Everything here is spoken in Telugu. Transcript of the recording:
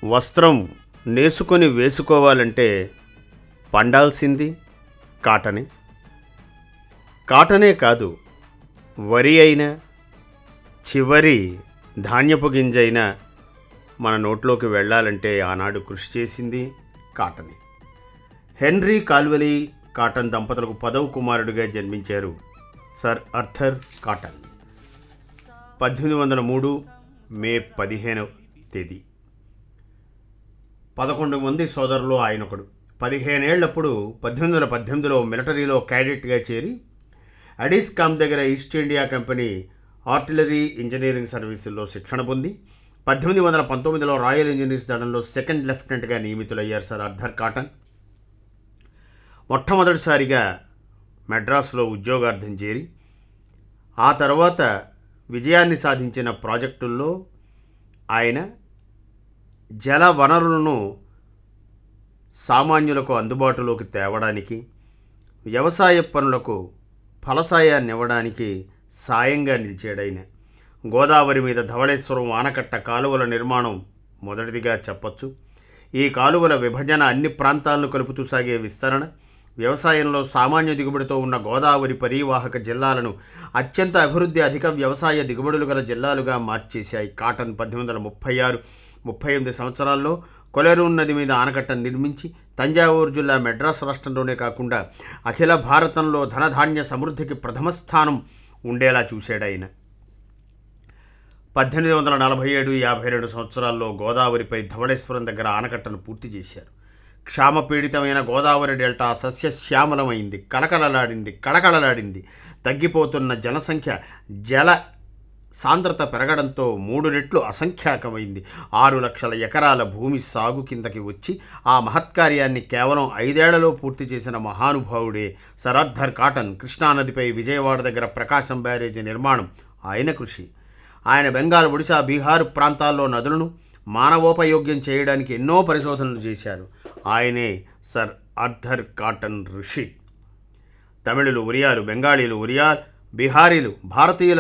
వస్త్రం నేసుకొని వేసుకోవాలంటే పండాల్సింది కాటనే కాటనే కాదు వరి అయినా చివరి ధాన్యపు గింజైనా మన నోట్లోకి వెళ్ళాలంటే ఆనాడు కృషి చేసింది కాటనే హెన్రీ కాల్వలీ కాటన్ దంపతులకు పదవ కుమారుడిగా జన్మించారు సర్ అర్థర్ కాటన్ పద్దెనిమిది వందల మూడు మే పదిహేనవ తేదీ పదకొండు మంది సోదరులు ఆయనొకడు పదిహేనేళ్లప్పుడు పద్దెనిమిది వందల పద్దెనిమిదిలో మిలిటరీలో క్యాడెట్గా చేరి అడిస్కామ్ దగ్గర East India Company artillery engineering సర్వీసుల్లో శిక్షణ పొంది పద్దెనిమిది వందల పంతొమ్మిదిలో రాయల్ ఇంజనీర్స్ దళంలో సెకండ్ లెఫ్టినెంట్గా నియమితులయ్యారు సార్ అర్థర్ కాటన్ మొట్టమొదటిసారిగా మెడ్రాస్లో ఉద్యోగార్థం చేరి ఆ తర్వాత విజయాన్ని సాధించిన ప్రాజెక్టుల్లో ఆయన జల వనరులను సామాన్యులకు అందుబాటులోకి తేవడానికి వ్యవసాయ పనులకు ఫలసాయాన్ని ఇవ్వడానికి సాయంగా నిలిచాడైన గోదావరి మీద ధవళేశ్వరం ఆనకట్ట కాలువల నిర్మాణం మొదటిదిగా చెప్పొచ్చు ఈ కాలువల విభజన అన్ని ప్రాంతాలను కలుపుతూ సాగే విస్తరణ వ్యవసాయంలో సామాన్య దిగుబడితో ఉన్న గోదావరి పరివాహక జిల్లాలను అత్యంత అభివృద్ధి అధిక వ్యవసాయ దిగుబడులు గల జిల్లాలుగా మార్చేశాయి కాటన్ పద్దెనిమిది వందల ముప్పై ఆరు ముప్పై ఎనిమిది సంవత్సరాల్లో కొలెరూన్ నది మీద ఆనకట్ట నిర్మించి తంజావూరు జిల్లా మెడ్రాస్ రాష్ట్రంలోనే కాకుండా అఖిల భారతంలో ధనధాన్య సమృద్ధికి ప్రథమ స్థానం ఉండేలా చూశాడు ఆయన పద్దెనిమిది వందల నలభై ఏడు యాభై రెండు సంవత్సరాల్లో గోదావరిపై ధవళేశ్వరం దగ్గర ఆనకట్టను పూర్తి చేశారు క్షామపీడితమైన గోదావరి డెల్టా సస్యశ్యామలమైంది కలకలలాడింది కళకళలాడింది తగ్గిపోతున్న జనసంఖ్య జల సాంద్రత పెరగడంతో మూడు రెట్లు అసంఖ్యాకమైంది ఆరు లక్షల ఎకరాల భూమి సాగు కిందకి వచ్చి ఆ మహత్కార్యాన్ని కేవలం ఐదేళ్లలో పూర్తి చేసిన మహానుభావుడే సరార్థర్ కాటన్ కృష్ణానదిపై విజయవాడ దగ్గర ప్రకాశం బ్యారేజీ నిర్మాణం ఆయన కృషి ఆయన బెంగాల్ ఒడిశా బీహార్ ప్రాంతాల్లో నదులను మానవోపయోగ్యం చేయడానికి ఎన్నో పరిశోధనలు చేశారు ఆయనే సర్ అర్థర్ కాటన్ ఋషి తమిళులు ఒరియాలు బెంగాలీలు ఒరియాల్ బీహారీలు భారతీయుల